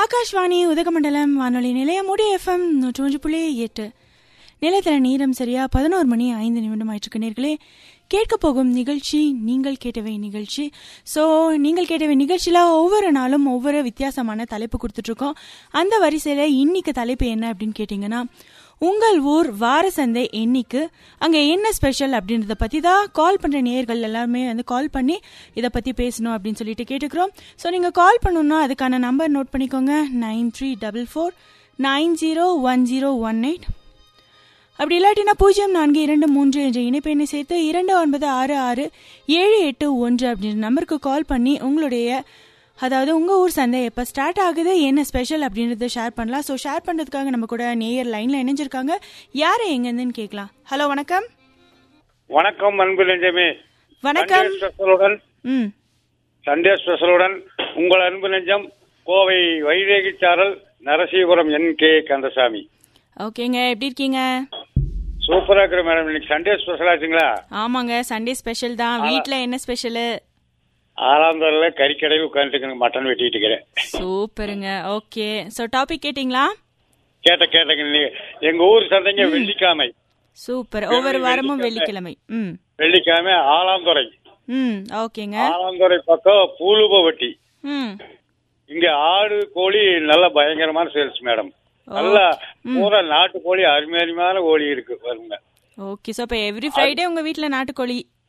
ஆகாஷ்வாணி உதகமண்டலம் வானொலி நிலையம் முடி எஃப்எம் நூற்றி ஒன்று புள்ளி எட்டு நிலையத்தில் நேரம் சரியா பதினோரு மணி ஐந்து நிமிடம் ஆயிட்டு நேர்களே கேட்க போகும் நிகழ்ச்சி நீங்கள் கேட்டவை நிகழ்ச்சி ஸோ நீங்கள் கேட்டவை நிகழ்ச்சியில் ஒவ்வொரு நாளும் ஒவ்வொரு வித்தியாசமான தலைப்பு கொடுத்துட்ருக்கோம் அந்த வரிசையில் இன்னைக்கு தலைப்பு என்ன அப்படின்னு கேட்டிங்கன்னா உங்கள் ஊர் வார சந்தை என்னைக்கு அங்கே என்ன ஸ்பெஷல் அப்படின்றத பற்றி தான் கால் பண்ணுற நேயர்கள் எல்லாருமே வந்து கால் பண்ணி இதை பற்றி பேசணும் அப்படின்னு சொல்லிட்டு கேட்டுக்கிறோம் ஸோ நீங்கள் கால் பண்ணணுன்னா அதுக்கான நம்பர் நோட் பண்ணிக்கோங்க nine three double four nine zero one zero one eight அப்படி இல்லாட்டினா பூஜ்ஜியம் நான்கு இரண்டு மூன்று என்ற இணைப்பெண்ணை சேர்த்து இரண்டு ஒன்பது ஆறு ஆறு ஏழு எட்டு ஒன்று அப்படின்ற நம்பருக்கு கால் பண்ணி உங்களுடைய அதாவது உங்கள் ஊர் சந்தை எப்போ ஸ்டார்ட் ஆகுது என்ன ஸ்பெஷல் அப்படின்றத ஷேர் பண்ணலாம் ஸோ ஷேர் பண்ணுறதுக்காக நம்ம கூட நேயர் லைனில் இணைஞ்சிருக்காங்க யாரை எங்கேருந்துன்னு கேட்கலாம் ஹலோ வணக்கம் வணக்கம் அன்பு நெஞ்சமே வணக்கம் சண்டே ஸ்பெஷலுடன் ம் சண்டே ஸ்பெஷலுடன் உங்கள் அன்பு நெஞ்சம் கோவை வைதேகி சாரல் நரசீபுரம் என் கே கந்தசாமி ஓகேங்க எப்படி இருக்கீங்க சூப்பரா இருக்கிற மேடம் இன்னைக்கு சண்டே ஸ்பெஷல் ஆச்சுங்களா ஆமாங்க சண்டே ஸ்பெஷல் தான் வீட்டில் என்ன ஸ்பெஷலு ஆறாந்தரில் கறிக்கடையில் உட்காந்துட்டு மட்டன் வெட்டிட்டு இருக்கிறேன் சூப்பருங்க ஓகே ஸோ டாபிக் கேட்டிங்களா கேட்ட கேட்டங்க நீ எங்க ஊர் சந்தைங்க வெள்ளிக்கிழமை சூப்பர் ஒவ்வொரு வாரமும் வெள்ளிக்கிழமை ம் வெள்ளிக்கிழமை ஆலாந்துறை ம் ஓகேங்க ஆலாந்துறை பக்கம் பூலுபவட்டி ம் இங்க ஆடு கோழி நல்ல பயங்கரமான சேல்ஸ் மேடம் நல்லா பூரா நாட்டு கோழி அருமை அருமையான கோழி இருக்கு பாருங்க ஓகே ஸோ இப்போ எவ்ரி ஃப்ரைடே உங்கள் வீட்டில் நாட்டுக்கோழி